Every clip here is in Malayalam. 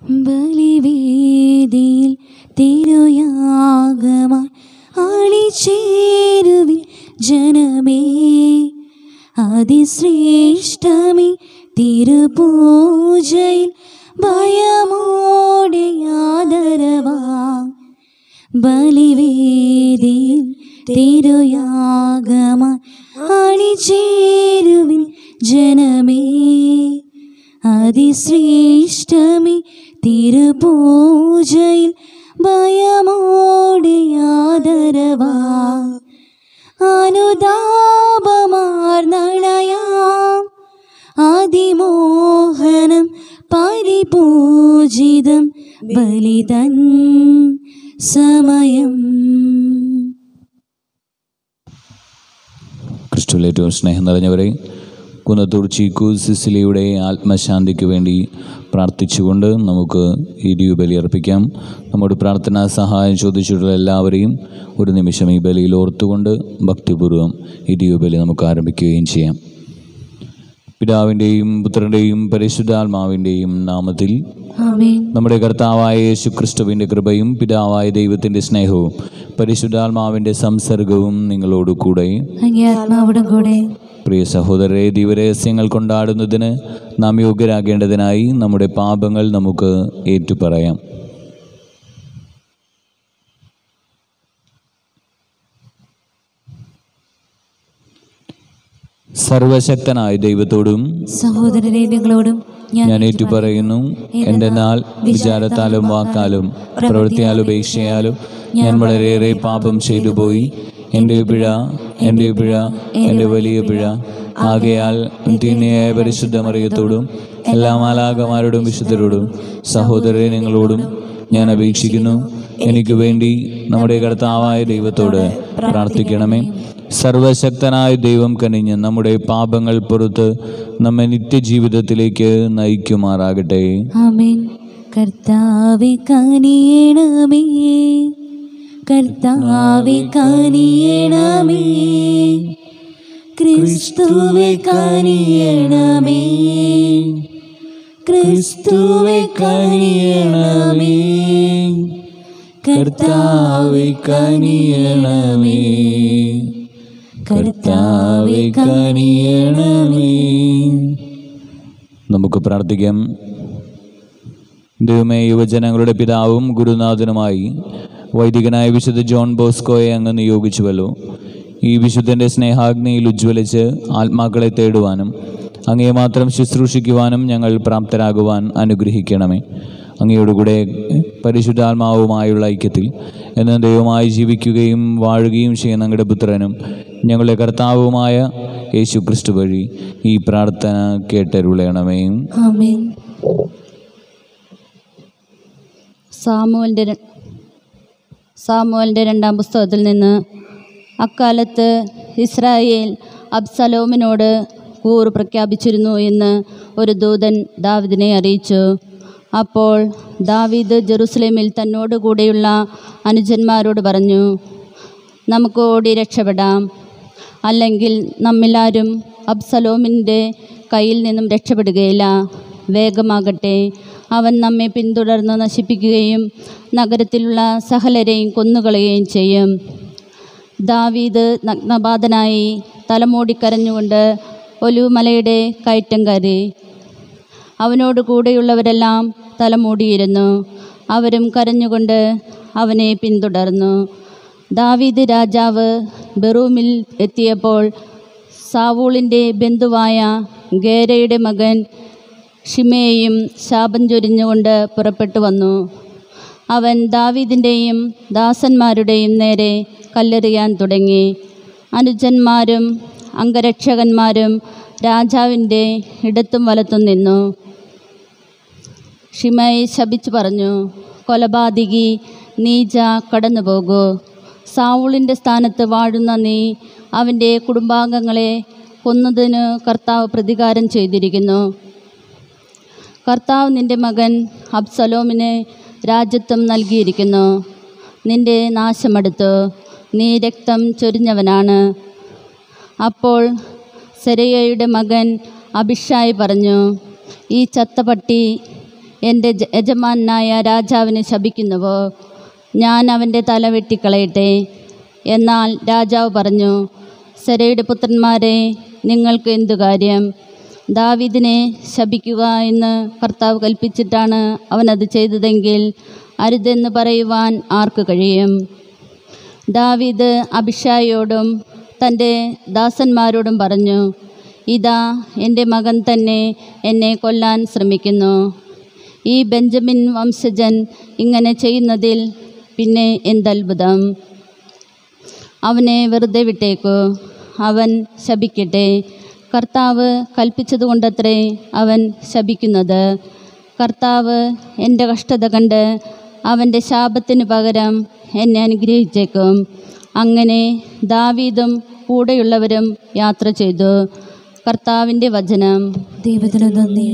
ബലിവേദിയിൽ തിരുയാഗമായി ആളിച്ചേരുവിൻ ജനമേ അതിശ്രേഷ്ഠമേ തിരുപൂജയിൽ ഭയമോടെ ആദരവാ ബലിവേദിയിൽ തിരുയാഗമായി അണിചേരുവിൻ ജനമേ അതിശ്രേഷ്ഠമേ തിരുപൂജയിൽ ഭയമോടെ ആദരവാ അനുതാപമാർന്നളയാം അതിമോഹനം പരിപൂജിതം ബലിതൻ സമയം ക്രിസ്തുവിൽ ഏറ്റവും സ്നേഹം നിറഞ്ഞവരെ കുന്നത്തൂർ ചീക്കു സിസിലിയുടെ ആത്മശാന്തിക്ക് വേണ്ടി പ്രാർത്ഥിച്ചുകൊണ്ട് നമുക്ക് ഈ ബലി അർപ്പിക്കാം നമ്മുടെ പ്രാർത്ഥനാ സഹായം ചോദിച്ചിട്ടുള്ള എല്ലാവരെയും ഒരു നിമിഷം ഈ ബലിയിൽ ഓർത്തുകൊണ്ട് ഭക്തിപൂർവ്വം ഈ ബലി നമുക്ക് ആരംഭിക്കുകയും ചെയ്യാം പിതാവിൻ്റെയും പുത്രൻ്റെയും പരിശുദ്ധാത്മാവിൻ്റെയും നാമത്തിൽ ആമേൻ നമ്മുടെ കർത്താവായ യേശു ക്രിസ്തുവിൻ്റെ കൃപയും പിതാവായ ദൈവത്തിൻ്റെ സ്നേഹവും പരിശുദ്ധാത്മാവിൻ്റെ സംസർഗവും നിങ്ങളോട് കൂടെ അങ്ങേ ആത്മാവിടും കൂടെ പ്രിയ സഹോദരരെ ദിവരഹസ്യങ്ങൾ കൊണ്ടാടുന്നതിന് നാം യോഗ്യരാകേണ്ടതിനായി നമ്മുടെ പാപങ്ങൾ നമുക്ക് ഏറ്റുപറയാം സർവശക്തനായ ദൈവത്തോടും സഹോദരരെ നിങ്ങളോടും ഞാൻ ഏറ്റുപറയുന്നു എൻ്റെ നാൾ വിചാരത്താലും വാക്കാലും പ്രവൃത്തിയാലും ഉപേക്ഷയാലും ഞാൻ വളരെയേറെ പാപം ചെയ്തു പോയി എൻ്റെ പിഴ എൻ്റെ പിഴ എൻ്റെ വലിയ പിഴ ആകയാൽ തിന്യയായ പരിശുദ്ധ മറിയത്തോടും എല്ലാ മാലാകമാരോടും വിശുദ്ധരോടും സഹോദരരെ നിങ്ങളോടും ഞാൻ അപേക്ഷിക്കുന്നു എനിക്ക് വേണ്ടി നമ്മുടെ കർത്താവായ ദൈവത്തോട് പ്രാർത്ഥിക്കണമേ സർവശക്തനായ ദൈവം കനിഞ്ഞ് നമ്മുടെ പാപങ്ങൾ പുറത്ത് നമ്മെ നിത്യജീവിതത്തിലേക്ക് നയിക്കുമാറാകട്ടെ ആമേൻ കർത്താവെ കനിയണമേ കർത്താവെ കനിയണമേ ക്രിസ്തുവെ കനിയണമേ ക്രിസ്തുവെ കനിയണമേ കർത്താവെ കനിയണമേ കർത്താവെ കനിയണമേ നമുക്ക് പ്രാർത്ഥിക്കാം ദൈവമേ യുവജനങ്ങളുടെ പിതാവും ഗുരുനാഥനുമായി വൈദികനായ വിശുദ്ധ ജോൺ ബോസ്കോയെ അങ്ങ് നിയോഗിച്ചുവല്ലോ ഈ വിശുദ്ധൻ്റെ സ്നേഹാഗ്നിയിൽ ഉജ്ജ്വലിച്ച് ആത്മാക്കളെ തേടുവാനും അങ്ങയെ മാത്രം ശുശ്രൂഷിക്കുവാനും ഞങ്ങൾ പ്രാപ്തരാകുവാൻ അനുഗ്രഹിക്കണമേ അങ്ങയോടുകൂടെ പരിശുദ്ധാത്മാവുമായുള്ള ഐക്യത്തിൽ എന്ന് ദൈവമായി ജീവിക്കുകയും വാഴുകയും ചെയ്യുന്ന ഞങ്ങളുടെ പുത്രനും ഞങ്ങളുടെ കർത്താവുമായ യേശു ക്രിസ്തു വഴി ഈ പ്രാർത്ഥന കേട്ടരുളയണമേ ആമേൻ സാമുവലിൻ്റെ ര- സാമുവലിൻ്റെ രണ്ടാം പുസ്തകത്തിൽ നിന്ന് അക്കാലത്ത് ഇസ്രായേൽ അബ്സലോമിനോട് കൂറ് പ്രഖ്യാപിച്ചിരുന്നു എന്ന് ഒരു ദൂതൻ ദാവിദിനെ അറിയിച്ചു അപ്പോൾ ദാവീദ് ജെറുസലേമിൽ തന്നോട് കൂടെയുള്ള അനുജന്മാരോട് പറഞ്ഞു നമുക്ക് ഓടി രക്ഷപ്പെടാം അല്ലെങ്കിൽ നമ്മിലാരും അബ്സലോമിൻ്റെ കയ്യിൽ നിന്നും രക്ഷപ്പെടുകയില്ല വേഗമാകട്ടെ അവൻ നമ്മെ പിന്തുടർന്ന് നശിപ്പിക്കുകയും നഗരത്തിലുള്ള സകലരെയും കൊന്നുകളയുകയും ചെയ്യും ദാവീദ് നഗ്നപാതനായി തലമൂടിക്കരഞ്ഞുകൊണ്ട് ഒലുമലയുടെ കയറ്റം കയറി അവനോട് കൂടെയുള്ളവരെല്ലാം തലമൂടിയിരുന്നു അവരും കരഞ്ഞുകൊണ്ട് അവനെ പിന്തുടർന്നു ദാവീദ് രാജാവ് ബെറൂമിൽ എത്തിയപ്പോൾ സാവൂളിൻ്റെ ബന്ധുവായ ഗേരയുടെ മകൻ ഷിമേയും ശാപം ചൊരിഞ്ഞുകൊണ്ട് പുറപ്പെട്ടു വന്നു അവൻ ദാവീദിൻ്റെയും ദാസന്മാരുടെയും നേരെ കല്ലെറിയാൻ തുടങ്ങി അനുജന്മാരും അംഗരക്ഷകന്മാരും രാജാവിൻ്റെ ഇടത്തും വലത്തും നിന്നു ഷിമയി ശപിച്ചു പറഞ്ഞു കൊലപാതകി നീജ കടന്നു പോകൂ സാവൂളിൻ്റെ സ്ഥാനത്ത് വാഴുന്ന നീ അവൻ്റെ കുടുംബാംഗങ്ങളെ കൊന്നതിന് കർത്താവ് പ്രതികാരം ചെയ്തിരിക്കുന്നു കർത്താവ് നിന്റെ മകൻ അബ്സലോമിന് രാജ്യത്വം നൽകിയിരിക്കുന്നു നിന്റെ നാശമെടുത്തു നീ രക്തം ചൊരിഞ്ഞവനാണ് അപ്പോൾ സെരയ്യയുടെ മകൻ അഭിഷായി പറഞ്ഞു ഈ ചത്ത പട്ടി എൻ്റെ ജ- യജമാനായ രാജാവിനെ ശപിക്കുന്നുവോ ഞാൻ അവൻ്റെ തല വെട്ടിക്കളയട്ടെ എന്നാൽ രാജാവ് പറഞ്ഞു സരയുടെ പുത്രന്മാരെ നിങ്ങൾക്ക് എന്തു കാര്യം ദാവീദിനെ ശപിക്കുക എന്ന് കർത്താവ് കൽപ്പിച്ചിട്ടാണ് അവനത് ചെയ്തതെങ്കിൽ അരുതെന്ന് പറയുവാൻ ആർക്ക് കഴിയും ദാവീദ് അഭിഷായോടും തൻ്റെ ദാസന്മാരോടും പറഞ്ഞു ഇതാ എൻ്റെ മകൻ തന്നെ എന്നെ കൊല്ലാൻ ശ്രമിക്കുന്നു ഈ ബെഞ്ചമിൻ വംശജൻ ഇങ്ങനെ ചെയ്യുന്നതിൽ പിന്നെ എന്തത്ഭുതം അവനെ വെറുതെ വിട്ടേക്കൂ അവൻ ശപിക്കട്ടെ കർത്താവ് കൽപ്പിച്ചതുകൊണ്ടത്രേ അവൻ ശപിക്കുന്നത് കർത്താവ് എൻ്റെ കഷ്ടത കണ്ട് അവൻ്റെ ശാപത്തിന് പകരം എന്നെ അനുഗ്രഹിച്ചേക്കും അങ്ങനെ ദാവീദും കൂടെയുള്ളവരും യാത്ര ചെയ്തു കർത്താവിൻ്റെ വചനം ദൈവത്തിന് നന്ദി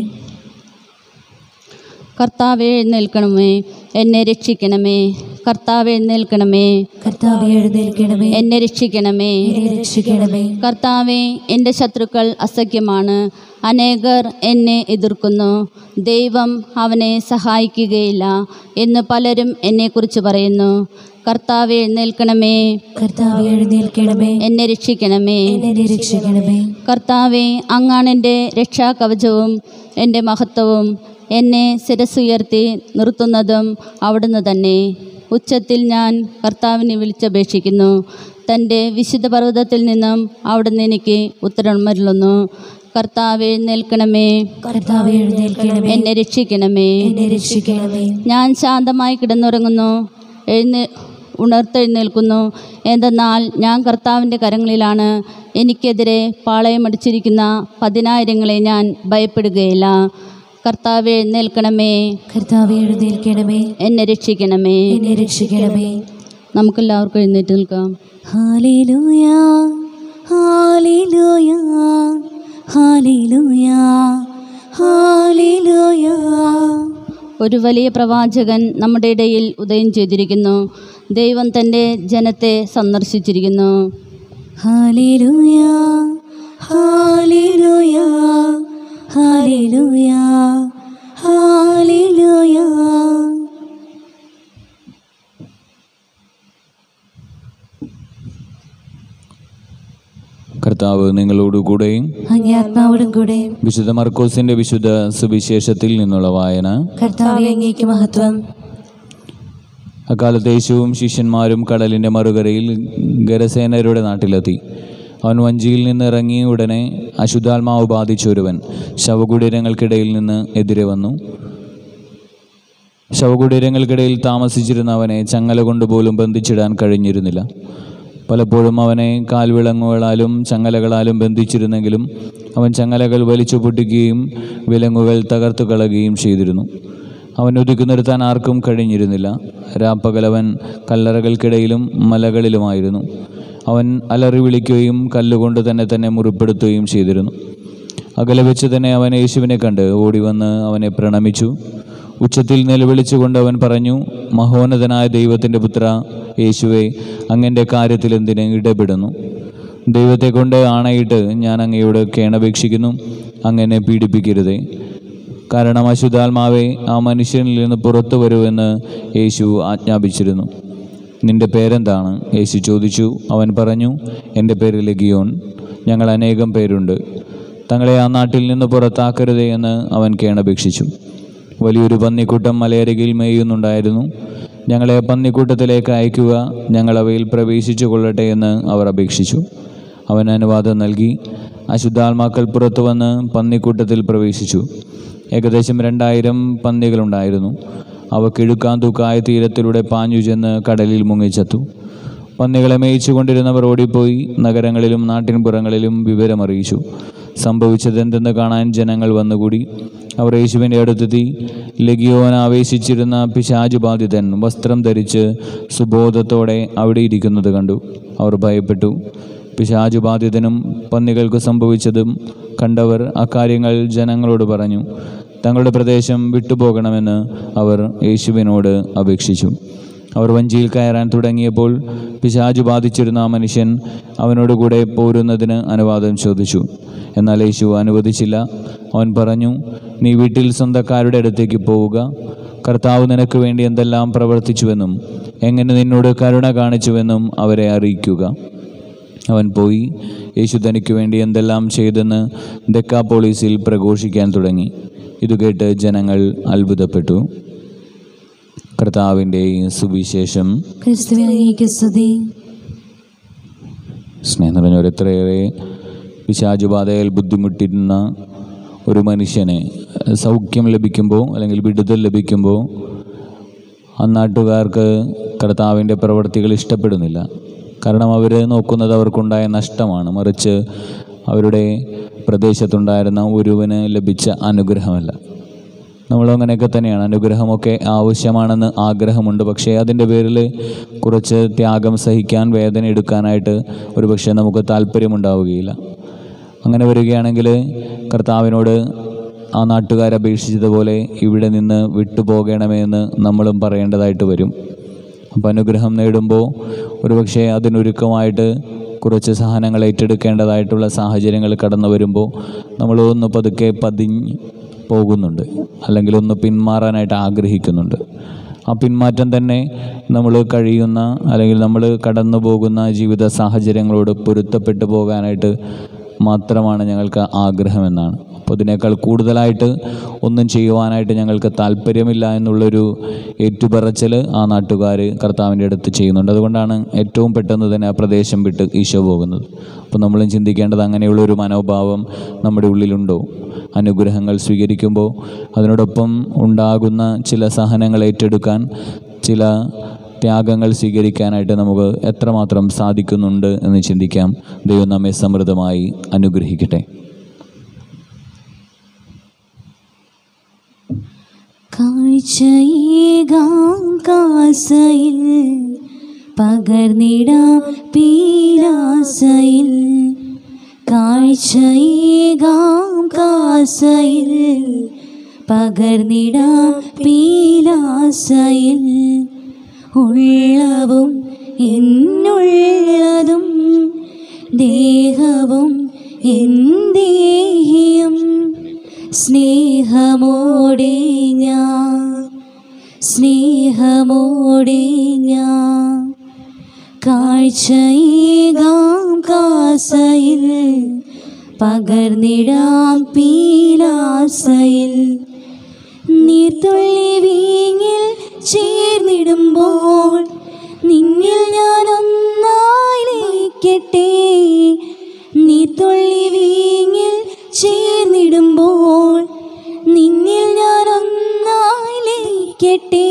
കർത്താവ് എഴുന്നേൽക്കണമേ എന്നെ രക്ഷിക്കണമേ കർത്താവ് എഴുന്നേൽക്കണമേ കർത്താവെ എഴുന്നേൽക്കണമേ എന്നെ രക്ഷിക്കണമേ എന്നെ രക്ഷിക്കണമേ കർത്താവെ എൻ്റെ ശത്രുക്കൾ അസഖ്യമാണ് അനേകർ എന്നെ എതിർക്കുന്നു ദൈവം അവനെ സഹായിക്കുകയില്ല എന്ന് പലരും എന്നെക്കുറിച്ച് പറയുന്നു കർത്താവെ എഴുന്നേൽക്കണമേ കർത്താവെ എഴുന്നേൽക്കണമേ എന്നെ രക്ഷിക്കണമേ എന്നെ രക്ഷിക്കണമേ കർത്താവെ അങ്ങാണെൻ്റെ രക്ഷാകവചവും എൻ്റെ മഹത്വവും എന്നെ ശിരസുയർത്തി നിർത്തുന്നതും അവിടുന്ന് തന്നെ ഉച്ചത്തിൽ ഞാൻ കർത്താവിനെ വിളിച്ചപേക്ഷിക്കുന്നു തൻ്റെ വിശുദ്ധ പർവ്വതത്തിൽ നിന്നും അവിടുന്ന് എനിക്ക് ഉത്തരം മരുളുന്നു കർത്താവ് എഴുന്നേൽക്കണമേ കർത്താവെ എഴുന്നേൽക്കണമേ എന്നെ രക്ഷിക്കണമേ എന്നെ രക്ഷിക്കണമേ ഞാൻ ശാന്തമായി കിടന്നുറങ്ങുന്നു എഴുന്നേ ഉണർത്തെഴുന്നേൽക്കുന്നു എന്തെന്നാൽ ഞാൻ കർത്താവിൻ്റെ കരങ്ങളിലാണ് എനിക്കെതിരെ പാളയമടിച്ചിരിക്കുന്ന പതിനായിരങ്ങളെ ഞാൻ ഭയപ്പെടുകയില്ല കർത്താവ് എഴുന്നേൽക്കണമേ കർത്താവെ എഴുന്നേൽക്കണമേ എന്നെ രക്ഷിക്കണമേ എന്നെ രക്ഷിക്കണമേ നമുക്കെല്ലാവർക്കും എഴുന്നേറ്റ് നിൽക്കാം ഹാലേലൂയ ഹാലേലൂയ ഹാലേലൂയ ഹാലേലൂയ ഒരു വലിയ പ്രവാചകൻ നമ്മുടെ ഇടയിൽ ഉദയം ചെയ്തിരിക്കുന്നു ദൈവം തൻ്റെ ജനത്തെ സന്ദർശിച്ചിരിക്കുന്നു ഹാലേലൂയ ഹാലേലൂയ ഹാലേലൂയ ഹാലേലൂയ കർത്താവ് നിങ്ങളോടുകൂടെ അങ്ങേ ആത്മാവോടും കൂടെ വിശുദ്ധ മർക്കോസിന്റെ വിശുദ്ധ സുവിശേഷത്തിൽ നിന്നുള്ള വായന കർത്താവെ അങ്ങേക്ക് മഹത്വം അക്കാലത്ത് യേശുവും ശിഷ്യന്മാരും കടലിൻ്റെ മറുകരയിൽ ഗരസേനരുടെ നാട്ടിലെത്തി അവൻ വഞ്ചിയിൽ നിന്ന് ഇറങ്ങിയ ഉടനെ അശുദ്ധാത്മാവ് ബാധിച്ചൊരുവൻ ശവകുടീരങ്ങൾക്കിടയിൽ നിന്ന് എതിരെ വന്നു ശവകുടീരങ്ങൾക്കിടയിൽ താമസിച്ചിരുന്ന അവനെ ചങ്ങല കൊണ്ടുപോലും ബന്ധിച്ചിടാൻ കഴിഞ്ഞിരുന്നില്ല പലപ്പോഴും അവനെ കാൽവിളങ്ങുകളാലും ചങ്ങലകളാലും ബന്ധിച്ചിരുന്നെങ്കിലും അവൻ ചങ്ങലകൾ വലിച്ചു പൊട്ടിക്കുകയും വിലങ്ങുകൾ തകർത്തു കളയുകയും ചെയ്തിരുന്നു അവൻ ഒതുക്കി നിർത്താൻ ആർക്കും കഴിഞ്ഞിരുന്നില്ല രാപ്പകലവൻ കല്ലറകൾക്കിടയിലും മലകളിലുമായിരുന്നു അവൻ അലറി വിളിക്കുകയും കല്ലുകൊണ്ട് തന്നെ തന്നെ മുറിപ്പെടുത്തുകയും ചെയ്തിരുന്നു അകലെ വെച്ച് തന്നെ അവൻ യേശുവിനെ കണ്ട് ഓടിവന്ന് അവനെ പ്രണമിച്ചു ഉച്ചത്തിൽ നിലവിളിച്ചുകൊണ്ട് അവൻ പറഞ്ഞു മഹോന്നതനായ ദൈവത്തിൻ്റെ പുത്ര യേശുവെ അങ്ങൻ്റെ കാര്യത്തിൽ എന്തിന് ഇടപെടുന്നു ദൈവത്തെ കൊണ്ട് ആണയിട്ട് ഞാൻ അങ്ങയോട് കേണപേക്ഷിക്കുന്നു അങ്ങനെ പീഡിപ്പിക്കരുതേ കാരണം അശുദ്ധാത്മാവെ ആ മനുഷ്യനിൽ നിന്ന് പുറത്തു വരുമെന്ന് യേശു ആജ്ഞാപിച്ചിരുന്നു നിന്റെ പേരെന്താണ് യേശു ചോദിച്ചു അവൻ പറഞ്ഞു എൻ്റെ പേര് ലഗിയോൻ ഞങ്ങൾ അനേകം പേരുണ്ട് തങ്ങളെ ആ നാട്ടിൽ നിന്ന് പുറത്താക്കരുതേ എന്ന് അവൻ കേണപേക്ഷിച്ചു വലിയൊരു പന്നിക്കൂട്ടം മലയരികിൽ മേയുന്നുണ്ടായിരുന്നു ഞങ്ങളെ പന്നിക്കൂട്ടത്തിലേക്ക് അയക്കുക ഞങ്ങൾ അവയിൽ പ്രവേശിച്ചു കൊള്ളട്ടെ എന്ന് അവർ അപേക്ഷിച്ചു അവൻ അനുവാദം നൽകി അശുദ്ധാത്മാക്കൾ പുറത്തു വന്ന് പന്നിക്കൂട്ടത്തിൽ പ്രവേശിച്ചു ഏകദേശം രണ്ടായിരം പന്നികളുണ്ടായിരുന്നു അവ കിഴുക്കാൻ തൂക്കായ തീരത്തിലൂടെ പാഞ്ഞു ചെന്ന് കടലിൽ മുങ്ങിച്ചത്തു പന്നികളെ മേയിച്ചുകൊണ്ടിരുന്നവർ ഓടിപ്പോയി നഗരങ്ങളിലും നാട്ടിൻപുറങ്ങളിലും വിവരമറിയിച്ചു സംഭവിച്ചതെന്തെന്ന് കാണാൻ ജനങ്ങൾ വന്നുകൂടി അവർ യേശുവിൻ്റെ അടുത്തെത്തി ലഗിയോൻ ആവേശിച്ചിരുന്ന പിശാചു ബാധിതൻ വസ്ത്രം ധരിച്ച് സുബോധത്തോടെ അവിടെ ഇരിക്കുന്നത് കണ്ടു അവർ ഭയപ്പെട്ടു പിശാചു ബാധിതനും പന്നികൾക്ക് സംഭവിച്ചതും കണ്ടവർ അക്കാര്യങ്ങൾ ജനങ്ങളോട് പറഞ്ഞു തങ്ങളുടെ പ്രദേശം വിട്ടുപോകണമെന്ന് അവർ യേശുവിനോട് അപേക്ഷിച്ചു അവർ വഞ്ചിയിൽ കയറാൻ തുടങ്ങിയപ്പോൾ പിശാചു ബാധിച്ചിരുന്ന ആ മനുഷ്യൻ അവനോടുകൂടെ പോരുന്നതിന് അനുവാദം ചോദിച്ചു എന്നാൽ യേശു അനുവദിച്ചില്ല അവൻ പറഞ്ഞു നീ വീട്ടിൽ സ്വന്തക്കാരുടെ അടുത്തേക്ക് പോവുക കർത്താവ് നിനക്ക് വേണ്ടി എന്തെല്ലാം പ്രവർത്തിച്ചുവെന്നും എങ്ങനെ നിന്നോട് കരുണ കാണിച്ചുവെന്നും അവരെ അറിയിക്കുക അവൻ പോയി യേശു തനിക്ക് വേണ്ടി എന്തെല്ലാം ചെയ്തെന്ന് ദക്കാപോളീസിൽ പ്രഘോഷിക്കാൻ തുടങ്ങി ഇത് കേട്ട് ജനങ്ങൾ അത്ഭുതപ്പെട്ടു കർത്താവിൻ്റെ സുവിശേഷം ക്രിസ്തുവെ അങ്ങേക്ക് സ്തുതി സ്നേഹം നിറഞ്ഞവർ എത്രയേറെ പിശാചുബാധയിൽ ബുദ്ധിമുട്ടിരുന്ന ഒരു മനുഷ്യന് സൗഖ്യം ലഭിക്കുമ്പോൾ അല്ലെങ്കിൽ വിടുതൽ ലഭിക്കുമ്പോൾ ആ നാട്ടുകാർക്ക് കർത്താവിൻ്റെ പ്രവൃത്തികൾ ഇഷ്ടപ്പെടുന്നില്ല കാരണം അവർ നോക്കുന്നത് അവർക്കുണ്ടായ നഷ്ടമാണ് മറിച്ച് അവരുടെ പ്രദേശത്തുണ്ടായിരുന്ന ഒരുവന് ലഭിച്ച അനുഗ്രഹമല്ല നമ്മളും അങ്ങനെയൊക്കെ തന്നെയാണ് അനുഗ്രഹമൊക്കെ ആവശ്യമാണെന്ന് ആഗ്രഹമുണ്ട് പക്ഷേ അതിൻ്റെ പേരിൽ കുറച്ച് ത്യാഗം സഹിക്കാൻ വേദന എടുക്കാനായിട്ട് ഒരു പക്ഷേ നമുക്ക് താല്പര്യമുണ്ടാവുകയില്ല അങ്ങനെ വരികയാണെങ്കിൽ കർത്താവിനോട് ആ നാട്ടുകാർ അപേക്ഷിച്ചതുപോലെ ഇവിടെ നിന്ന് വിട്ടുപോകണമേ എന്ന് നമ്മളും പറയേണ്ടതായിട്ട് വരും അപ്പം അനുഗ്രഹം നേടുമ്പോൾ ഒരുപക്ഷെ അതിനൊരുക്കമായിട്ട് കുറച്ച് സഹനങ്ങൾ ഏറ്റെടുക്കേണ്ടതായിട്ടുള്ള സാഹചര്യങ്ങൾ കടന്നു വരുമ്പോൾ നമ്മൾ ഒന്ന് പതുക്കെ പതിഞ്ഞ് പോകുന്നുണ്ട് അല്ലെങ്കിൽ ഒന്ന് പിന്മാറാനായിട്ട് ആഗ്രഹിക്കുന്നുണ്ട് ആ പിന്മാറ്റം തന്നെ നമ്മൾ കഴിയുന്ന അല്ലെങ്കിൽ നമ്മൾ കടന്നു പോകുന്ന ജീവിത സാഹചര്യങ്ങളോട് പൊരുത്തപ്പെട്ടു പോകാനായിട്ട് മാത്രമാണ് ഞങ്ങൾക്ക് ആഗ്രഹമെന്നാണ് അപ്പോൾ ഇതിനേക്കാൾ കൂടുതലായിട്ട് ഒന്നും ചെയ്യുവാനായിട്ട് ഞങ്ങൾക്ക് താല്പര്യമില്ല എന്നുള്ളൊരു ഏറ്റുപറച്ചൽ ആ നാട്ടുകാർ കർത്താവിൻ്റെ അടുത്ത് ചെയ്യുന്നുണ്ട് അതുകൊണ്ടാണ് ഏറ്റവും പെട്ടെന്ന് തന്നെ ആ പ്രദേശം വിട്ട് ഈശോ പോകുന്നത് അപ്പോൾ നമ്മളും ചിന്തിക്കേണ്ടത് അങ്ങനെയുള്ളൊരു മനോഭാവം നമ്മുടെ ഉള്ളിലുണ്ടോ അനുഗ്രഹങ്ങൾ സ്വീകരിക്കുമ്പോൾ അതിനോടൊപ്പം ഉണ്ടാകുന്ന ചില സഹനങ്ങൾ ഏറ്റെടുക്കാൻ ചില ത്യാഗങ്ങൾ സ്വീകരിക്കാനായിട്ട് നമുക്ക് എത്രമാത്രം സാധിക്കുന്നുണ്ട് എന്ന് ചിന്തിക്കാം ദൈവം നമ്മെ സമൃദ്ധമായി അനുഗ്രഹിക്കട്ടെ കാഴ്ചയേകാം കാസയിൽ പകർന്നിടാം പീലാസയിൽ കാഴ്ചയേകാം കാസയിൽ പകർന്നിടാം പീലാസയിൽ ഉള്ളവും എന്നുള്ളതും ദേഹവും എന്തേഹിയും സ്നേഹമോടെ ഞാൻ സ്നേഹമോടെ ഞാൻ കാഴ്ചയേകാം കാസയിൽ പകർന്നിടാം പീലാസയിൽ നീർത്തുള്ളി വീങ്ങിൽ ചേർന്നിടുമ്പോൾ നിന്നിൽ ഞാൻ ഒന്നായി ലയിക്കട്ടെ നീർത്തുള്ളി വീങ്ങിൽ ചേർന്നിടുമ്പോൾ നിന്നിൽ ഞാൻ ഒന്നായി ലയിക്കട്ടെ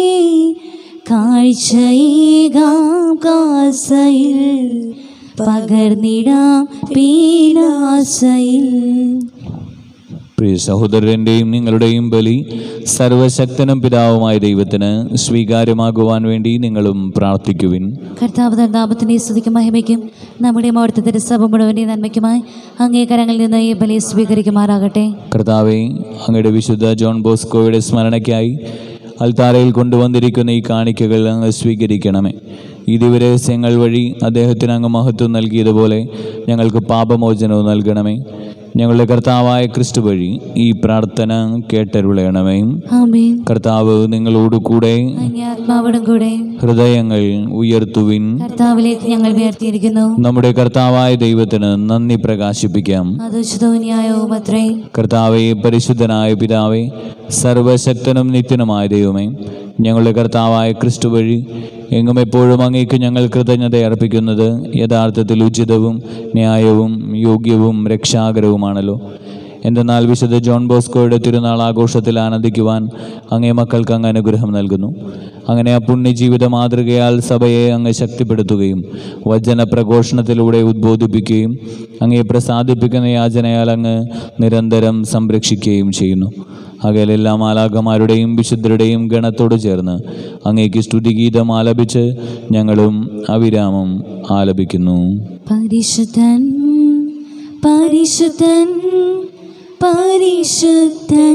കാഴ്ചയേകാം കാസയിൽ പകർന്നിടാം പീലാസയിൽ പ്രിയ സഹോദരൻ്റെയും നിങ്ങളുടെയും ബലി സർവശക്തനും പിതാവുമായ ദൈവത്തിന് സ്വീകാര്യമാകുവാൻ വേണ്ടി നിങ്ങളും പ്രാർത്ഥിക്കുവിൻ കർത്താവ് നാമത്തിൻ്റെ സ്തുതിക്കും മഹിമയ്ക്കും നമ്മുടെ അവിടുത്തെ തിരുസഭ മുഴുവൻ്റെ നന്മയ്ക്കുമായി അങ്ങേക്കരങ്ങളിൽ നിന്ന് ഈ ബലി സ്വീകരിക്കുമാറാകട്ടെ കർത്താവെ അങ്ങയുടെ വിശുദ്ധ ജോൺ ബോസ്കോയുടെ സ്മരണയ്ക്കായി അൽത്താരയിൽ കൊണ്ടുവന്നിരിക്കുന്ന ഈ കാണിക്കകൾ അങ്ങ് സ്വീകരിക്കണമേ ഈ ദിവരഹസ്യങ്ങൾ വഴി അദ്ദേഹത്തിന് അങ്ങ് മഹത്വം നൽകിയതുപോലെ ഞങ്ങൾക്ക് പാപമോചനവും നൽകണമേ ഞങ്ങളുടെ കർത്താവായ ക്രിസ്തു വഴി ഈ പ്രാർത്ഥന കേട്ടരുളയണമേ ആമേൻ കർത്താവ് നിങ്ങളോട് കൂടെ അങ്ങേ ആത്മാവോടും കൂടെ ഹൃദയങ്ങൾ ഉയർത്തുവിൻ കർത്താവിലേക്ക് ഞങ്ങൾ ഉയർത്തിയിരിക്കുന്നു നമ്മുടെ കർത്താവായ ദൈവത്തിന് നന്ദി പ്രകാശിപ്പിക്കാം അത് ഉചിതവും ന്യായവും അത്രേ കർത്താവെ പരിശുദ്ധനായ പിതാവേ സർവശക്തനും നിത്യനുമായ ദൈവമേ ഞങ്ങളുടെ കർത്താവായ ക്രിസ്തു വഴി എങ്ങും എപ്പോഴും അങ്ങേക്ക് ഞങ്ങൾ കൃതജ്ഞത അർപ്പിക്കുന്നത് യഥാർത്ഥത്തിൽ ഉചിതവും ന്യായവും യോഗ്യവും രക്ഷാകരവുമാണല്ലോ എന്തെന്നാൽ വിശുദ്ധ ജോൺ ബോസ്കോയുടെ തിരുനാൾ ആഘോഷത്തിൽ ആനന്ദിക്കുവാൻ അങ്ങേ മക്കൾക്ക് അങ്ങ് അനുഗ്രഹം നൽകുന്നു അങ്ങനെ ആ പുണ്യജീവിത മാതൃകയാൽ സഭയെ അങ്ങ് ശക്തിപ്പെടുത്തുകയും വചന പ്രഘോഷണത്തിലൂടെ ഉദ്ബോധിപ്പിക്കുകയും അങ്ങേ പ്രസാദിപ്പിക്കുന്ന യാചനയാൽ അങ്ങ് നിരന്തരം സംരക്ഷിക്കുകയും ചെയ്യുന്നു അകലെല്ലാ മാലാഖമാരുടെയും വിശുദ്ധരുടെയും ഗണത്തോട് ചേർന്ന് അങ്ങേക്ക് സ്തുതിഗീതം ആലപിച്ച് ഞങ്ങളും അവിരാമം ആലപിക്കുന്നു പരിശുദ്ധൻ പരിശുദ്ധൻ പരിശുദ്ധൻ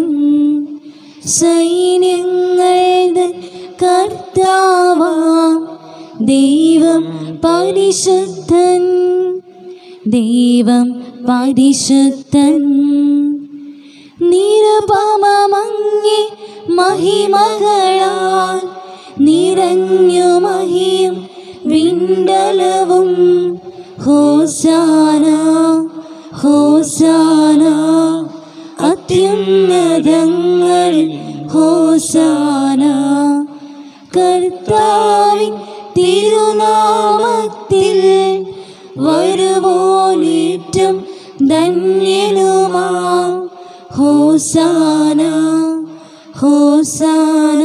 സൈന്യങ്ങളുടെ കർത്താവാം ദൈവം പരിശുദ്ധൻ ദൈവം പരിശുദ്ധൻ നിരപമങ്ങി മഹിമകളാൽ നിറഞ്ഞു മഹിയും വിണ്ടലവും ഹോസാന ഹോസാന അത്യുന്നതങ്ങളിൽ ഹോസാന കർത്താവിൻ തിരുനാമത്തിൽ വരുവോനേറ്റം ധന്യനുമാ ഹോസാന ഹോസാന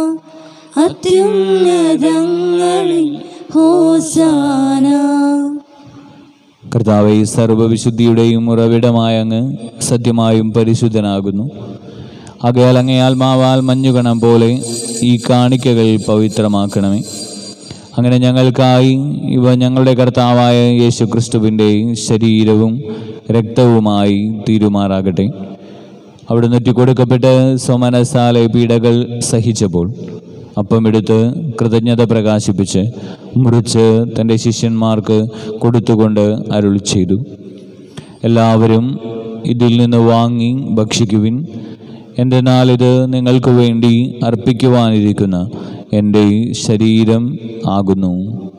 അത്യുന്നതങ്ങളിൽ ഹോസാന കർത്താവെ സർവവിശുദ്ധിയുടെയും ഉറവിടമായ അങ്ങ് സത്യമായും പരിശുദ്ധനാകുന്നു ആകയാൽ അങ്ങേ ആത്മാവാൽ മഞ്ഞുകണം പോലെ ഈ കാണിക്കകൾ പവിത്രമാക്കണമേ അങ്ങനെ ഞങ്ങൾക്കായി ഇവ ഞങ്ങളുടെ കർത്താവായ യേശു ക്രിസ്തുവിൻ്റെ ശരീരവും രക്തവുമായി തീരുമാറാകട്ടെ അവിടുന്ന് ഒറ്റിക്കൊടുക്കപ്പെട്ട് സ്വമനസാലെ പീഡകൾ സഹിച്ചപ്പോൾ അപ്പമെടുത്ത് കൃതജ്ഞത പ്രകാശിപ്പിച്ച് മുറിച്ച് തൻ്റെ ശിഷ്യന്മാർക്ക് കൊടുത്തുകൊണ്ട് അരുൾ ചെയ്തു എല്ലാവരും ഇതിൽ നിന്ന് വാങ്ങി ഭക്ഷിക്കുവിൻ എന്തെന്നാൽ ഇത് നിങ്ങൾക്ക് വേണ്ടി അർപ്പിക്കുവാനിരിക്കുന്ന എൻ്റെ ശരീരം ആകുന്നു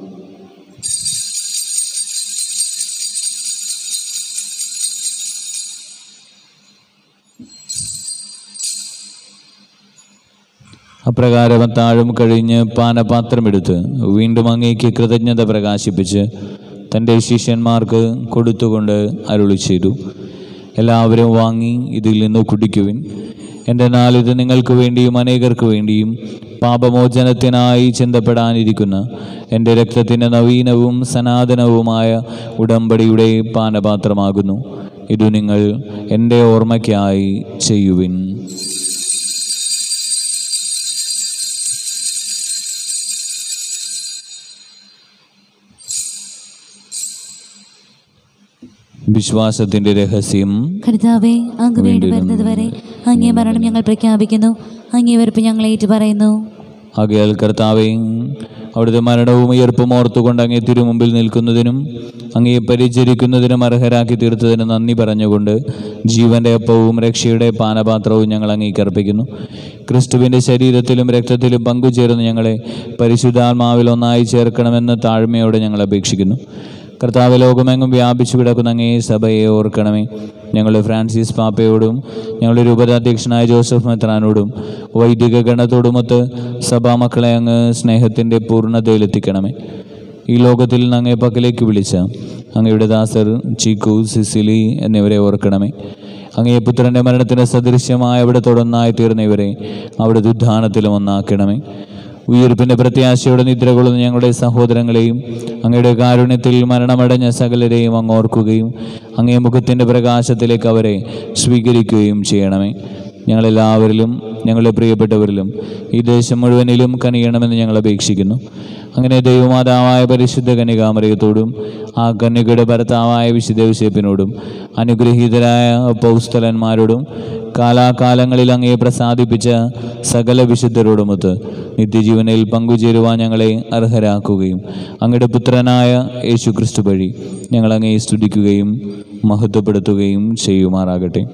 അപ്രകാരം താഴും കഴിഞ്ഞ് പാനപാത്രമെടുത്ത് വീണ്ടും അങ്ങേക്ക് കൃതജ്ഞത പ്രകാശിപ്പിച്ച് തൻ്റെ ശിഷ്യന്മാർക്ക് കൊടുത്തുകൊണ്ട് അരുളി ചെയ്തു എല്ലാവരും വാങ്ങി ഇതിൽ നിന്ന് കുടിക്കുവിൻ എന്തെന്നാൽ ഇത് നിങ്ങൾക്ക് വേണ്ടിയും അനേകർക്ക് വേണ്ടിയും പാപമോചനത്തിനായി ചിന്തപ്പെടാനിരിക്കുന്ന എൻ്റെ രക്തത്തിൻ്റെ നവീനവും സനാതനവുമായ ഉടമ്പടിയുടെ പാനപാത്രമാകുന്നു ഇതു നിങ്ങൾ എൻ്റെ ഓർമ്മയ്ക്കായി ചെയ്യുവിൻ വിശ്വാസത്തിൻ്റെ രഹസ്യം കർത്താവെ അങ്ങ് വേണ്ടി വരുന്നത് വരെ അങ്ങേ മരണം ഞങ്ങൾ പ്രഖ്യാപിക്കുന്നു അങ്ങേ വെറുപ്പ് ഞങ്ങൾ ഏറ്റുപറയുന്നു ആകയാൽ കർത്താവെ അവിടുത്തെ മരണവും ഉയർപ്പും ഓർത്തുകൊണ്ട് അങ്ങേ തിരുമുമ്പിൽ നിൽക്കുന്നതിനും അങ്ങയെ പരിചരിക്കുന്നതിനും അർഹരാക്കി തീർത്തതിന് നന്ദി പറഞ്ഞുകൊണ്ട് ജീവന്റെ അപ്പവും രക്ഷയുടെ പാനപാത്രവും ഞങ്ങൾ അങ്ങേക്ക് അർപ്പിക്കുന്നു ക്രിസ്തുവിൻ്റെ ശരീരത്തിലും രക്തത്തിലും പങ്കുചേർന്ന് ഞങ്ങളെ പരിശുദ്ധാത്മാവിൽ ഒന്നായി ചേർക്കണമെന്ന് താഴ്മയോടെ ഞങ്ങൾ അപേക്ഷിക്കുന്നു കർത്താവ് ലോകമെങ്ങും വ്യാപിച്ചു കിടക്കുന്ന അങ്ങേ സഭയെ ഓർക്കണമേ ഞങ്ങളുടെ ഫ്രാൻസിസ് പാപ്പയോടും ഞങ്ങളുടെ രൂപതാധ്യക്ഷനായ ജോസഫ് മെത്രാനോടും വൈദിക ഗണത്തോടുമൊത്ത് സഭാമക്കളെ അങ്ങ് സ്നേഹത്തിൻ്റെ പൂർണ്ണതയിലെത്തിക്കണമേ ഈ ലോകത്തിൽ നിന്ന് അങ്ങേ പക്കലേക്ക് വിളിച്ച അങ്ങയുടെ ദാസർ ചീക്കു സിസിലി എന്നിവരെ ഓർക്കണമേ അങ്ങേ പുത്രൻ്റെ മരണത്തിന് സദൃശ്യമായ അവിടെ തുടർന്നായി തീർന്ന ഇവരെ അവിടെ ഉദ്ധാനത്തിലും ഒന്നാക്കണമേ ഉയർപ്പിൻ്റെ പ്രത്യാശയോടെ നിദ്ര കൊള്ളുന്ന ഞങ്ങളുടെ സഹോദരങ്ങളെയും അങ്ങയുടെ കാരുണ്യത്തിൽ മരണമടഞ്ഞ സകലരെയും അങ്ങ് ഓർക്കുകയും അങ്ങേ മുഖത്തിൻ്റെ പ്രകാശത്തിലേക്ക് അവരെ സ്വീകരിക്കുകയും ചെയ്യണമേ ഞങ്ങളെല്ലാവരിലും ഞങ്ങളുടെ പ്രിയപ്പെട്ടവരിലും ഈ ദേശം മുഴുവനിലും കനിയണമെന്ന് ഞങ്ങൾ അപേക്ഷിക്കുന്നു അങ്ങനെ ദൈവമാതാവായ പരിശുദ്ധ കന്യകാമറിയത്തോടും ആ കന്യകയുടെ ഭർത്താവായ വിശുദ്ധ വിശേപ്പിനോടും അനുഗ്രഹീതരായ പൗസ്തലന്മാരോടും കാലാകാലങ്ങളിൽ അങ്ങയെ പ്രസാദിപ്പിച്ച സകല വിശുദ്ധരോടുമൊത്ത് നിത്യജീവനിൽ പങ്കുചേരുവാൻ ഞങ്ങളെ അർഹരാക്കുകയും അങ്ങയുടെ പുത്രനായ യേശു ക്രിസ്തു വഴി ഞങ്ങൾ അങ്ങയെ സ്തുതിക്കുകയും മഹത്വപ്പെടുത്തുകയും ചെയ്യുമാറാകട്ടെ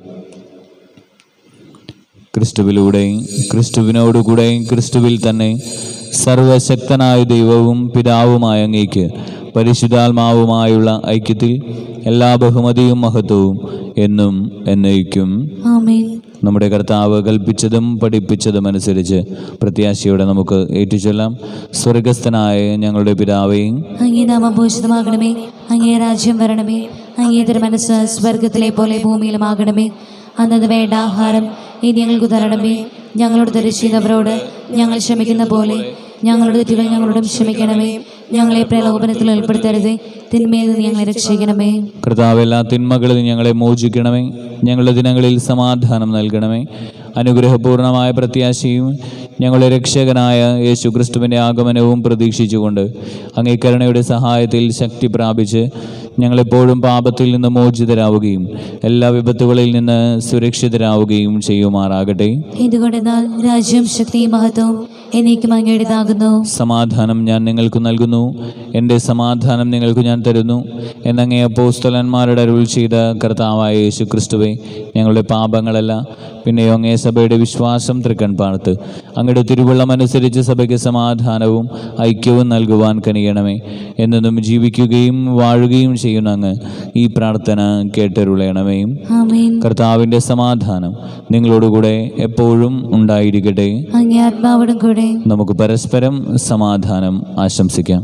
ക്രിസ്തുവിലൂടെ ക്രിസ്തുവിനോടുകൂടെ ക്രിസ്തുവിൽ തന്നെ സർവശക്തനായ ദൈവവും പിതാവുമായ അങ്ങേക്ക് പരിശുദ്ധാത്മാവുമായുള്ള ഐക്യത്തിൽ എല്ലാ ബഹുമതിയും മഹത്വവും എന്നും എന്നേക്കും ആമേൻ നമ്മുടെ കർത്താവ് കൽപ്പിച്ചതും പഠിപ്പിച്ചതും അനുസരിച്ച് പ്രത്യാശയോടെ നമുക്ക് ഏറ്റുചൊല്ലാം സ്വർഗസ്ഥനായ ഞങ്ങളുടെ പിതാവേയും അങ്ങേ നാമം ഭൂഷിതമാകണമേ അങ്ങേ രാജ്യം വരണമേ അങ്ങേ തിരുമനസ് സ്വർഗത്തിലെ പോലെ ഭൂമിയിലുമാകണമേ അന്നത് വേണ്ട ആഹാരം ഇനി ഞങ്ങൾക്ക് തരണമേ ഞങ്ങളോട് ദർശിച്ചവരോട് ഞങ്ങൾ ക്ഷമിക്കുന്ന പോലെ ഞങ്ങളുടെ തെറ്റുകൾ ഞങ്ങളോടും ക്ഷമിക്കണമേ ഞങ്ങളെ പ്രലോഭനത്തിൽ ഏർപ്പെടുത്തരുതേ തിന്മയിൽ നിന്ന് ഞങ്ങളെ രക്ഷിക്കണമേ കർത്താവ് എല്ലാ തിന്മകളിൽ ഞങ്ങളെ മോചിക്കണമേ ഞങ്ങളുടെ ദിനങ്ങളിൽ സമാധാനം നൽകണമേ അനുഗ്രഹപൂർണമായ പ്രത്യാശയും ഞങ്ങളുടെ രക്ഷകനായ യേശു ക്രിസ്തുവിൻ്റെ ആഗമനവും പ്രതീക്ഷിച്ചുകൊണ്ട് അങ്ങേ കരുണയുടെ സഹായത്തിൽ ശക്തി പ്രാപിച്ച് ഞങ്ങളെപ്പോഴും പാപത്തിൽ നിന്ന് മോചിതരാവുകയും എല്ലാ വിപത്തുകളിൽ നിന്ന് സുരക്ഷിതരാവുകയും ചെയ്യുമാറാകട്ടെ എന്തുകൊണ്ടെന്നാൽ രാജ്യം ശക്തിയും മഹത്വവും എന്നേക്കും അങ്ങയുടേതാകുന്നു സമാധാനം ഞാൻ നിങ്ങൾക്ക് നൽകുന്നു നൽകുന്നു എൻ്റെ സമാധാനം നിങ്ങൾക്ക് ഞാൻ തരുന്നു എന്നങ്ങേ അപ്പോസ്തലന്മാരുടെ അരുൾ ചെയ്ത കർത്താവായ യേശു ക്രിസ്തുവെ ഞങ്ങളുടെ പാപങ്ങളല്ല പിന്നെയോ അങ്ങേ സഭയുടെ വിശ്വാസം തൃക്കൺ പാർത്ത് അങ്ങയുടെ തിരുവള്ളം അനുസരിച്ച് സഭയ്ക്ക് സമാധാനവും ഐക്യവും നൽകുവാൻ കനിയണമേ എന്നെന്നും ജീവിക്കുകയും വാഴുകയും ചെയ്യുന്ന അങ്ങ് ഈ പ്രാർത്ഥന കേട്ടരുളയണമേ ആമേൻ കർത്താവിൻ്റെ സമാധാനം നിങ്ങളോടുകൂടെ എപ്പോഴും ഉണ്ടായിരിക്കട്ടെ അങ്ങേ ആത്മാവോടും കൂടെ നമുക്ക് പരസ്പരം സമാധാനം ആശംസിക്കാം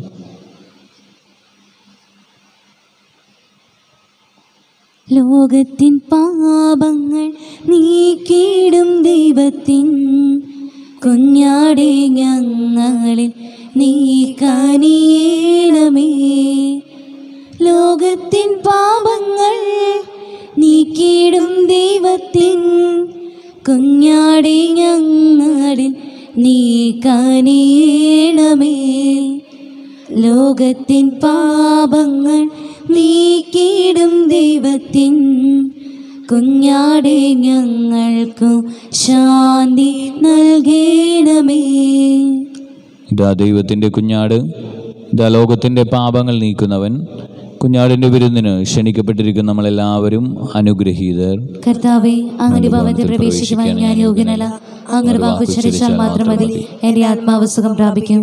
ലോകത്തിൻ പാപങ്ങൾ നീക്കിയിടും ദൈവത്തിൻ കുഞ്ഞാടെ ഞങ്ങളിൽ നീ കനിയണമേ ലോകത്തിൻ പാപങ്ങൾ നീക്കിയിടും ദൈവത്തിൻ കുഞ്ഞാടെ ഞങ്ങളിൽ നീ കനിയണമേ ലോകത്തിൻ പാപങ്ങൾ നീക്കിയിടും ദൈവത്തിൻ കുഞ്ഞാടെ ഞങ്ങൾക്കു ശാന്തി നൽകണമേ ഇതാ ദൈവത്തിൻ്റെ കുഞ്ഞാട് ഇതാ ലോകത്തിൻ്റെ പാപങ്ങൾ നീക്കുന്നവൻ കുഞ്ഞാടിൻ്റെ വിരുന്നിന് ക്ഷണിക്കപ്പെട്ടിരിക്കുന്ന നമ്മളെല്ലാവരും അനുഗ്രഹീതർ കർത്താവെ അങ്ങനെ ഭവനത്തിൽ പ്രവേശിക്കുവാൻ ഞാൻ യോഗ്യനല്ല അങ്ങനെ വാക്കുച്ചരിച്ചാൽ മാത്രം മതി എൻ്റെ ആത്മാവ് സുഖം പ്രാപിക്കും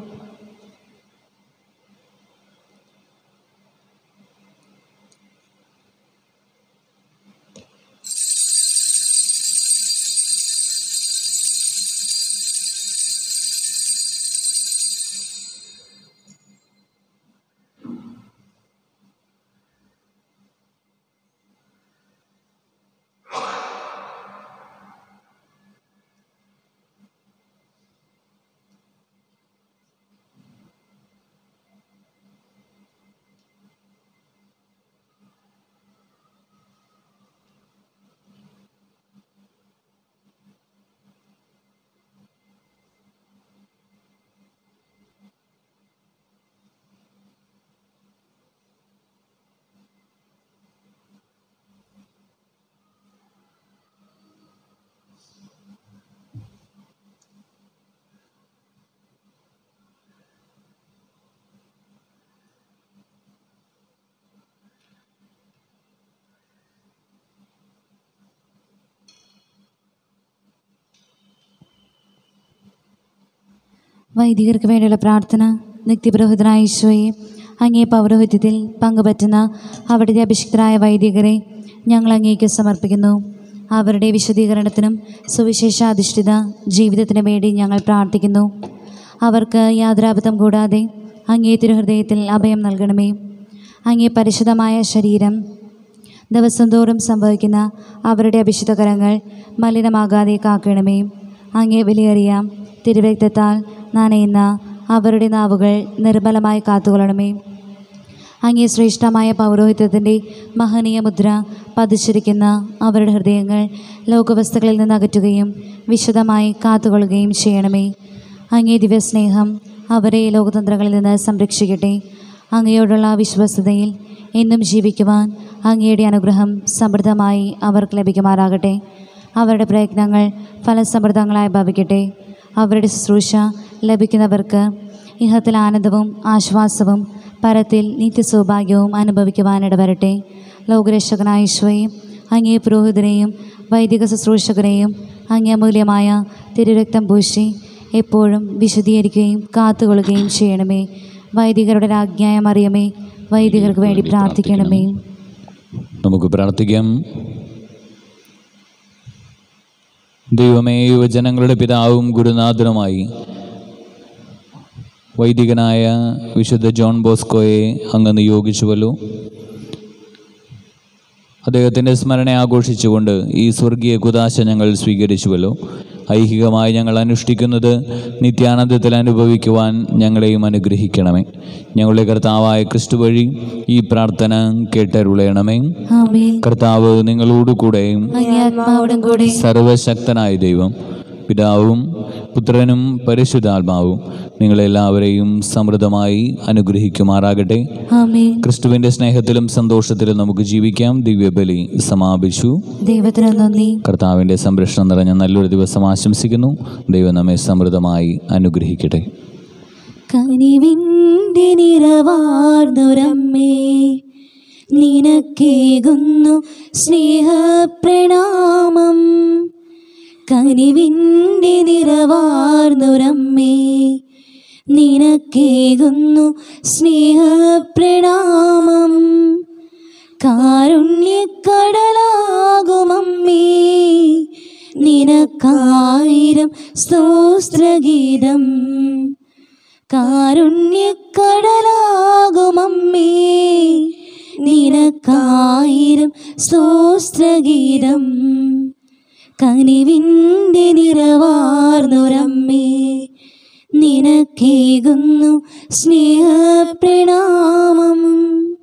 വൈദികർക്ക് വേണ്ടിയുള്ള പ്രാർത്ഥന നിത്യപുരോഹിതനായ ഈശോയെ അങ്ങേ പൗരോഹിത്യത്തിൽ പങ്കുപറ്റുന്ന അവിടുത്തെ അഭിഷിക്തരായ വൈദികരെ ഞങ്ങൾ അങ്ങേക്ക് സമർപ്പിക്കുന്നു അവരുടെ വിശദീകരണത്തിനും സുവിശേഷാധിഷ്ഠിത ജീവിതത്തിനു വേണ്ടി ഞങ്ങൾ പ്രാർത്ഥിക്കുന്നു അവർക്ക് യാതൊരാപത്തം കൂടാതെ അങ്ങേ തിരുഹൃദയത്തിൽ അഭയം നൽകണമേ അങ്ങേ പരിശുദ്ധമായ ശരീരം ദിവസം തോറും സംഭവിക്കുന്ന അവരുടെ അഭിഷിത കരങ്ങൾ മലിനമാകാതെ കാക്കണമേ അങ്ങേ വിലയേറിയ തിരുരക്തത്താൽ നനയുന്ന അവരുടെ നാവുകൾ നിർമ്മലമായി കാത്തുകൊള്ളണമേ അങ്ങേ ശ്രേഷ്ഠമായ പൗരോഹിത്യത്തിൻ്റെ മഹനീയ മുദ്ര പതിച്ചിരിക്കുന്ന അവരുടെ ഹൃദയങ്ങൾ ലോകവസ്തുക്കളിൽ നിന്ന് അകറ്റുകയും വിശദമായി കാത്തുകൊള്ളുകയും ചെയ്യണമേ അങ്ങേ ദിവ്യസ്നേഹം അവരെ ലോകതന്ത്രങ്ങളിൽ നിന്ന് സംരക്ഷിക്കട്ടെ അങ്ങയോടുള്ള വിശ്വസ്തതയിൽ എന്നും ജീവിക്കുവാൻ അങ്ങയുടെ അനുഗ്രഹം സമൃദ്ധമായി അവർക്ക് ലഭിക്കുമാറാകട്ടെ അവരുടെ പ്രയത്നങ്ങൾ ഫലസമൃദ്ധങ്ങളായി ഭവിക്കട്ടെ അവരുടെ ശുശ്രൂഷ ലഭിക്കുന്നവർക്ക് ഇഹത്തിൽ ആനന്ദവും ആശ്വാസവും പരത്തിൽ നിത്യസൗഭാഗ്യവും അനുഭവിക്കുവാനിടവരട്ടെ ലോകരക്ഷകനായ ഈശോയും അങ്ങേ പുരോഹിതരെയും വൈദിക ശുശ്രൂഷകരെയും അങ്ങേ അമൂല്യമായ തിരുരക്തം പൂശി എപ്പോഴും വിശദീകരിക്കുകയും കാത്തുകൊള്ളുകയും ചെയ്യണമേ വൈദികരുടെ രാജ്ഞായ മറിയമേ വൈദികർക്ക് വേണ്ടി പ്രാർത്ഥിക്കണമേ നമുക്ക് പ്രാർത്ഥിക്കാം ദൈവമേ യുവജനങ്ങളുടെ പിതാവും ഗുരുനാഥനുമായി വൈദികനായ വിശുദ്ധ ജോൺ ബോസ്കോയെ അങ്ങ് നിയോഗിച്ചുവല്ലോ അദ്ദേഹത്തിൻ്റെ സ്മരണ ആഘോഷിച്ചുകൊണ്ട് ഈ സ്വർഗീയ കുദാശ ഞങ്ങൾ സ്വീകരിച്ചുവല്ലോ ഐഹികമായി ഞങ്ങൾ അനുഷ്ഠിക്കുന്നത് നിത്യാനന്ദത്തിൽ അനുഭവിക്കുവാൻ ഞങ്ങളെയും അനുഗ്രഹിക്കണമേ ഞങ്ങളുടെ കർത്താവായ ക്രിസ്തു വഴി ഈ പ്രാർത്ഥന കേട്ടരുളയണമേ ആമേൻ കർത്താവ് നിങ്ങളോടുകൂടെയും അങ്ങേ ആത്മാവോടും കൂടെ സർവശക്തനായ ദൈവം പിതാവും പുത്രനും പരിശുദ്ധാത്മാവും നിങ്ങളെല്ലാവരെയും സമൃദ്ധമായി അനുഗ്രഹിക്കുമാറാകട്ടെ ആമേൻ ക്രിസ്തുവിൻ്റെ സ്നേഹത്തിലും സന്തോഷത്തിലും നമുക്ക് ജീവിക്കാം ദിവ്യബലി സമാപിച്ചു ദൈവത്തിന് നന്ദി കർത്താവിൻ്റെ സംരക്ഷണം നിറഞ്ഞ നല്ലൊരു ദിവസം ആശംസിക്കുന്നു ദൈവം നമ്മെ സമൃദ്ധമായി അനുഗ്രഹിക്കട്ടെ കനിവിൻ്റെ നിറവാർന്നൊരമ്മേ നിനക്കേകുന്നു സ്നേഹപ്രണാമം കനിവിൻ്റെ നിറവാർന്നൊരമ്മേ നിനക്കേകുന്നു സ്നേഹപ്രണാമം കാരുണ്യക്കടലാകുമമ്മേ നിനക്കായിരം സ്തോത്രഗീതം കാരുണ്യക്കടലാകുമമ്മേ നിനക്കായിരം സ്തോത്രഗീതം കനിവിൻ്റെ നിറവാർന്നൊരമ്മേ നിനക്കേകുന്നു സ്നേഹപ്രണാമം